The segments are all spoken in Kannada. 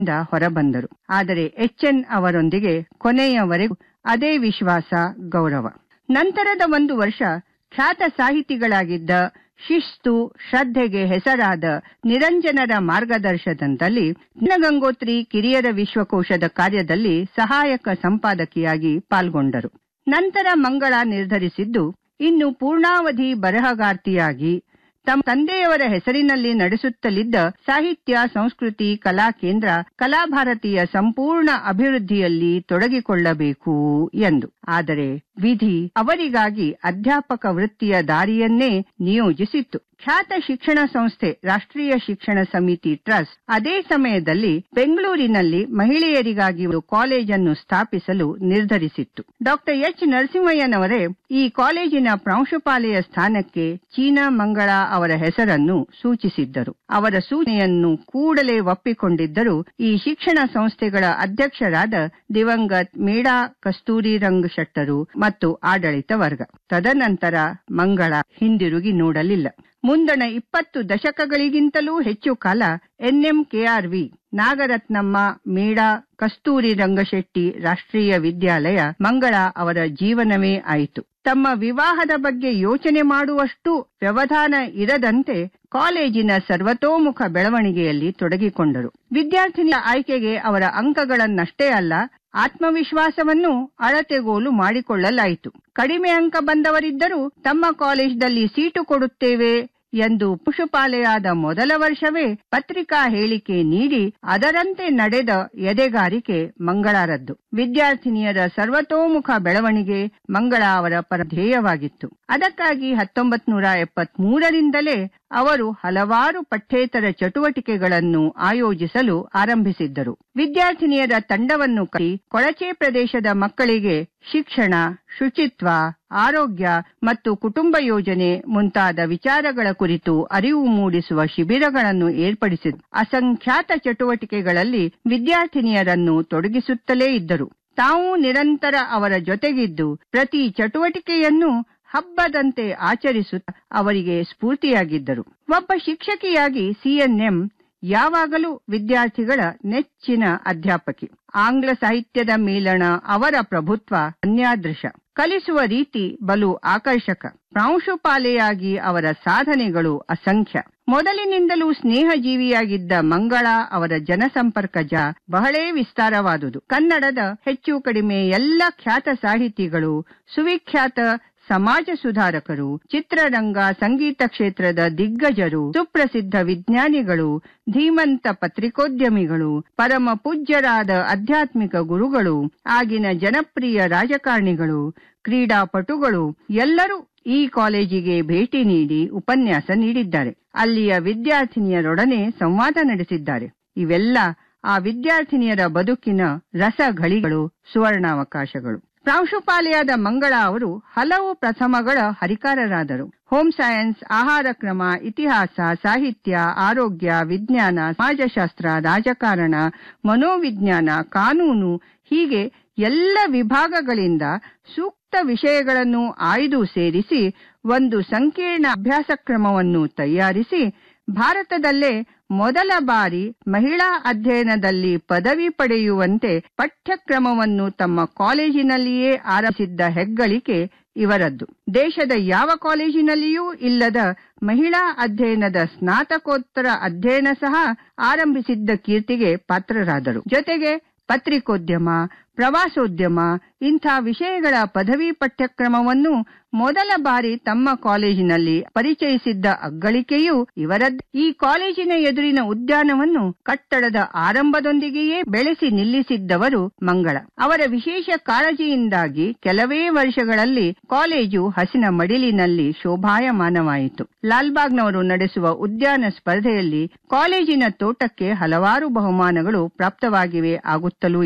ಹೊರಬಂದರು ಆದರೆ ಎಚ್ ಎನ್ ಅವರೊಂದಿಗೆ ಕೊನೆಯವರೆಗೂ ಅದೇ ವಿಶ್ವಾಸ ಗೌರವ ನಂತರದ ಒಂದು ವರ್ಷ ಖ್ಯಾತ ಸಾಹಿತಿಗಳಾಗಿದ್ದ ಶಿಸ್ತು ಶ್ರದ್ಧೆಗೆ ಹೆಸರಾದ ನಿರಂಜನರ ಮಾರ್ಗದರ್ಶನದಲ್ಲಿ ಗಂಗೋತ್ರಿ ಕಿರಿಯರ ವಿಶ್ವಕೋಶದ ಕಾರ್ಯದಲ್ಲಿ ಸಹಾಯಕ ಸಂಪಾದಕಿಯಾಗಿ ಪಾಲ್ಗೊಂಡರು ನಂತರ ಮಂಗಳ ನಿರ್ಧರಿಸಿದ್ದು ಇನ್ನು ಪೂರ್ಣಾವಧಿ ಬರಹಗಾರ್ತಿಯಾಗಿ ತಮ್ಮ ತಂದೆಯವರ ಹೆಸರಿನಲ್ಲಿ ನಡೆಸುತ್ತಲಿದ್ದ ಸಾಹಿತ್ಯ ಸಂಸ್ಕೃತಿ ಕಲಾ ಕೇಂದ್ರ ಕಲಾಭಾರತಿಯ ಸಂಪೂರ್ಣ ಅಭಿವೃದ್ಧಿಯಲ್ಲಿ ತೊಡಗಿಕೊಳ್ಳಬೇಕು ಎಂದು ಆದರೆ ವಿಧಿ ಅವರಿಗಾಗಿ ಅಧ್ಯಾಪಕ ವೃತ್ತಿಯ ದಾರಿಯನ್ನೇ ನಿಯೋಜಿಸಿತ್ತು ಖ್ಯಾತ ಶಿಕ್ಷಣ ಸಂಸ್ಥೆ ರಾಷ್ಟ್ರೀಯ ಶಿಕ್ಷಣ ಸಮಿತಿ ಟ್ರಸ್ಟ್ ಅದೇ ಸಮಯದಲ್ಲಿ ಬೆಂಗಳೂರಿನಲ್ಲಿ ಮಹಿಳೆಯರಿಗಾಗಿ ಒಂದು ಕಾಲೇಜನ್ನು ಸ್ಥಾಪಿಸಲು ನಿರ್ಧರಿಸಿತ್ತು ಡಾಕ್ಟರ್ ಎಚ್ ನರಸಿಂಹಯ್ಯನವರೇ ಈ ಕಾಲೇಜಿನ ಪ್ರಾಂಶುಪಾಲೆಯ ಸ್ಥಾನಕ್ಕೆ ಚೀನಾ ಮಂಗಳ ಅವರ ಹೆಸರನ್ನು ಸೂಚಿಸಿದ್ದರು ಅವರ ಸೂಚನೆಯನ್ನು ಕೂಡಲೇ ಒಪ್ಪಿಕೊಂಡಿದ್ದರು ಈ ಶಿಕ್ಷಣ ಸಂಸ್ಥೆಗಳ ಅಧ್ಯಕ್ಷರಾದ ದಿವಂಗತ್ ಮೇಡಾ ಕಸ್ತೂರಿ ರಂಗ್ ಶೆಟ್ಟರು ಮತ್ತು ಆಡಳಿತ ವರ್ಗ ತದನಂತರ ಮಂಗಳ ಹಿಂದಿರುಗಿ ನೋಡಲಿಲ್ಲ ಮುಂದಣ ಇಪ್ಪತ್ತು ದಶಕಗಳಿಗಿಂತಲೂ ಹೆಚ್ಚು ಕಾಲ ಎನ್ಎಂಕೆಆರ್ವಿ ನಾಗರತ್ನಮ್ಮ ಮೇಡಾ ಕಸ್ತೂರಿ ರಂಗಶೆಟ್ಟಿ ರಾಷ್ಟ್ರೀಯ ವಿದ್ಯಾಲಯ ಮಂಗಳ ಅವರ ಜೀವನವೇ ಆಯಿತು ತಮ್ಮ ವಿವಾಹದ ಬಗ್ಗೆ ಯೋಚನೆ ಮಾಡುವಷ್ಟು ವ್ಯವಧಾನ ಇರದಂತೆ ಕಾಲೇಜಿನ ಸರ್ವತೋಮುಖ ಬೆಳವಣಿಗೆಯಲ್ಲಿ ತೊಡಗಿಕೊಂಡರು ವಿದ್ಯಾರ್ಥಿನಿಯ ಆಯ್ಕೆಗೆ ಅವರ ಅಂಕಗಳನ್ನಷ್ಟೇ ಅಲ್ಲ ಆತ್ಮವಿಶ್ವಾಸವನ್ನು ಅಳತೆಗೋಲು ಮಾಡಿಕೊಳ್ಳಲಾಯಿತು ಕಡಿಮೆ ಅಂಕ ಬಂದವರಿದ್ದರೂ ತಮ್ಮ ಕಾಲೇಜ್ನಲ್ಲಿ ಸೀಟು ಕೊಡುತ್ತೇವೆ ಎಂದು ಪುಷುಪಾಲೆಯಾದ ಮೊದಲ ವರ್ಷವೇ ಪತ್ರಿಕಾ ಹೇಳಿಕೆ ನೀಡಿ ಅದರಂತೆ ನಡೆದ ಎದೆಗಾರಿಕೆ ಮಂಗಳಾರದ್ದು ವಿದ್ಯಾರ್ಥಿನಿಯರ ಸರ್ವತೋಮುಖ ಬೆಳವಣಿಗೆ ಮಂಗಳ ಅವರ ಪರಧ್ಯೇಯವಾಗಿತ್ತು ಅದಕ್ಕಾಗಿ ಹತ್ತೊಂಬತ್ ನೂರ ಎಪ್ಪತ್ತ್ ಮೂರರಿಂದಲೇ ಅವರು ಹಲವಾರು ಪಠ್ಯೇತರ ಚಟುವಟಿಕೆಗಳನ್ನು ಆಯೋಜಿಸಲು ಆರಂಭಿಸಿದ್ದರು ವಿದ್ಯಾರ್ಥಿನಿಯರ ತಂಡವನ್ನು ಕೈ ಕೊಳಚೆ ಪ್ರದೇಶದ ಮಕ್ಕಳಿಗೆ ಶಿಕ್ಷಣ ಶುಚಿತ್ವ ಆರೋಗ್ಯ ಮತ್ತು ಕುಟುಂಬ ಯೋಜನೆ ಮುಂತಾದ ವಿಚಾರಗಳ ಕುರಿತು ಅರಿವು ಮೂಡಿಸುವ ಶಿಬಿರಗಳನ್ನು ಏರ್ಪಡಿಸಿದ ಅಸಂಖ್ಯಾತ ಚಟುವಟಿಕೆಗಳಲ್ಲಿ ವಿದ್ಯಾರ್ಥಿನಿಯರನ್ನು ತೊಡಗಿಸುತ್ತಲೇ ಇದ್ದರು ತಾವು ನಿರಂತರ ಅವರ ಜೊತೆಗಿದ್ದು ಪ್ರತಿ ಚಟುವಟಿಕೆಯನ್ನು ಹಬ್ಬದಂತೆ ಆಚರಿಸುತ್ತಾ ಅವರಿಗೆ ಸ್ಫೂರ್ತಿಯಾಗಿದ್ದರು ಒಬ್ಬ ಶಿಕ್ಷಕಿಯಾಗಿ ಸಿಎನ್ಎಂ ಯಾವಾಗಲೂ ವಿದ್ಯಾರ್ಥಿಗಳ ನೆಚ್ಚಿನ ಅಧ್ಯಾಪಕಿ ಆಂಗ್ಲ ಸಾಹಿತ್ಯದ ಮೇಲಣ ಅವರ ಪ್ರಭುತ್ವ ಅನ್ಯಾದೃಶ ಕಲಿಸುವ ರೀತಿ ಬಲು ಆಕರ್ಷಕ ಪ್ರಾಂಶುಪಾಲೆಯಾಗಿ ಅವರ ಸಾಧನೆಗಳು ಅಸಂಖ್ಯ ಮೊದಲಿನಿಂದಲೂ ಸ್ನೇಹಜೀವಿಯಾಗಿದ್ದ ಮಂಗಳ ಅವರ ಜನಸಂಪರ್ಕ ಜ ಬಹಳೇ ವಿಸ್ತಾರವಾದುದು ಕನ್ನಡದ ಹೆಚ್ಚು ಕಡಿಮೆ ಎಲ್ಲ ಖ್ಯಾತ ಸಾಹಿತಿಗಳು ಸುವಿಖ್ಯಾತ ಸಮಾಜ ಸುಧಾರಕರು ಚಿತ್ರರಂಗ ಸಂಗೀತ ಕ್ಷೇತ್ರದ ದಿಗ್ಗಜರು ಸುಪ್ರಸಿದ್ಧ ವಿಜ್ಞಾನಿಗಳು ಧೀಮಂತ ಪತ್ರಿಕೋದ್ಯಮಿಗಳು ಪರಮ ಪೂಜ್ಯರಾದ ಆಧ್ಯಾತ್ಮಿಕ ಗುರುಗಳು ಆಗಿನ ಜನಪ್ರಿಯ ರಾಜಕಾರಣಿಗಳು ಕ್ರೀಡಾಪಟುಗಳು ಎಲ್ಲರೂ ಈ ಕಾಲೇಜಿಗೆ ಭೇಟಿ ನೀಡಿ ಉಪನ್ಯಾಸ ನೀಡಿದ್ದಾರೆ ಅಲ್ಲಿಯ ವಿದ್ಯಾರ್ಥಿನಿಯರೊಡನೆ ಸಂವಾದ ನಡೆಸಿದ್ದಾರೆ ಇವೆಲ್ಲ ಆ ವಿದ್ಯಾರ್ಥಿನಿಯರ ಬದುಕಿನ ರಸಘಳಿಗಳು ಸುವರ್ಣಾವಕಾಶಗಳು ಪ್ರಾಂಶುಪಾಲೆಯಾದ ಮಂಗಳ ಅವರು ಹಲವು ಪ್ರಥಮಗಳ ಹರಿಕಾರರಾದರು ಹೋಮ್ ಸೈನ್ಸ್ ಆಹಾರ ಕ್ರಮ ಇತಿಹಾಸ ಸಾಹಿತ್ಯ ಆರೋಗ್ಯ ವಿಜ್ಞಾನ ಸಮಾಜಶಾಸ್ತ್ರ ರಾಜಕಾರಣ ಮನೋವಿಜ್ಞಾನ ಕಾನೂನು ಹೀಗೆ ಎಲ್ಲ ವಿಭಾಗಗಳಿಂದ ಸೂಕ್ತ ವಿಷಯಗಳನ್ನು ಆಯ್ದು ಸೇರಿಸಿ ಒಂದು ಸಂಕೀರ್ಣ ಅಭ್ಯಾಸ ಕ್ರಮವನ್ನು ತಯಾರಿಸಿ ಭಾರತದಲ್ಲೇ ಮೊದಲ ಬಾರಿ ಮಹಿಳಾ ಅಧ್ಯಯನದಲ್ಲಿ ಪದವಿ ಪಡೆಯುವಂತೆ ಪಠ್ಯಕ್ರಮವನ್ನು ತಮ್ಮ ಕಾಲೇಜಿನಲ್ಲಿಯೇ ಆರಂಭಿಸಿದ್ದ ಹೆಗ್ಗಳಿಕೆ ಇವರದ್ದು ದೇಶದ ಯಾವ ಕಾಲೇಜಿನಲ್ಲಿಯೂ ಇಲ್ಲದ ಮಹಿಳಾ ಅಧ್ಯಯನದ ಸ್ನಾತಕೋತ್ತರ ಅಧ್ಯಯನ ಸಹ ಆರಂಭಿಸಿದ್ದ ಕೀರ್ತಿಗೆ ಪಾತ್ರರಾದರು ಜೊತೆಗೆ ಪತ್ರಿಕೋದ್ಯಮ ಪ್ರವಾಸೋದ್ಯಮ ಇಂಥ ವಿಷಯಗಳ ಪದವಿ ಪಠ್ಯಕ್ರಮವನ್ನು ಮೊದಲ ಬಾರಿ ತಮ್ಮ ಕಾಲೇಜಿನಲ್ಲಿ ಪರಿಚಯಿಸಿದ್ದ ಅಗ್ಗಳಿಕೆಯೂ ಇವರದ್ದು ಈ ಕಾಲೇಜಿನ ಎದುರಿನ ಉದ್ಯಾನವನ್ನು ಕಟ್ಟಡದ ಆರಂಭದೊಂದಿಗೆಯೇ ಬೆಳೆಸಿ ನಿಲ್ಲಿಸಿದ್ದವರು ಮಂಗಳ ಅವರ ವಿಶೇಷ ಕಾಳಜಿಯಿಂದಾಗಿ ಕೆಲವೇ ವರ್ಷಗಳಲ್ಲಿ ಕಾಲೇಜು ಹಸಿನ ಮಡಿಲಿನಲ್ಲಿ ಶೋಭಾಯಮಾನವಾಯಿತು ಲಾಲ್ಬಾಗ್ನವರು ನಡೆಸುವ ಉದ್ಯಾನ ಸ್ಪರ್ಧೆಯಲ್ಲಿ ಕಾಲೇಜಿನ ತೋಟಕ್ಕೆ ಹಲವಾರು ಬಹುಮಾನಗಳು ಪ್ರಾಪ್ತವಾಗಿವೆ ಆಗುತ್ತಲೂ ಇವೆ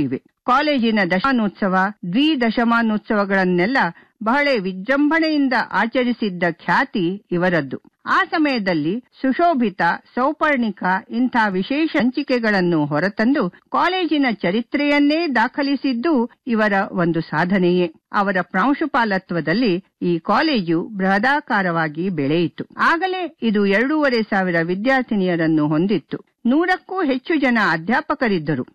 ಕಾಲೇಜಿನ ದಶಮಾನೋತ್ಸವ ದ್ವಿದಶಮಾನೋತ್ಸವಗಳನ್ನೆಲ್ಲ ಬಹಳ ವಿಜೃಂಭಣೆಯಿಂದ ಆಚರಿಸಿದ್ದ ಖ್ಯಾತಿ ಇವರದ್ದು ಆ ಸಮಯದಲ್ಲಿ ಸುಶೋಭಿತ ಸೌಪರ್ಣಿಕ ಇಂಥ ವಿಶೇಷ ಹಂಚಿಕೆಗಳನ್ನು ಹೊರತಂದು ಕಾಲೇಜಿನ ಚರಿತ್ರೆಯನ್ನೇ ದಾಖಲಿಸಿದ್ದು ಇವರ ಒಂದು ಸಾಧನೆಯೇ ಅವರ ಪ್ರಾಂಶುಪಾಲತ್ವದಲ್ಲಿ ಈ ಕಾಲೇಜು ಬೃಹದಾಕಾರವಾಗಿ ಬೆಳೆಯಿತು ಆಗಲೇ ಇದು ಎರಡೂವರೆ ಸಾವಿರ ವಿದ್ಯಾರ್ಥಿನಿಯರನ್ನು ಹೊಂದಿತ್ತು ನೂರಕ್ಕೂ ಹೆಚ್ಚು ಜನ ಅಧ್ಯಾಪಕರಿದ್ದರು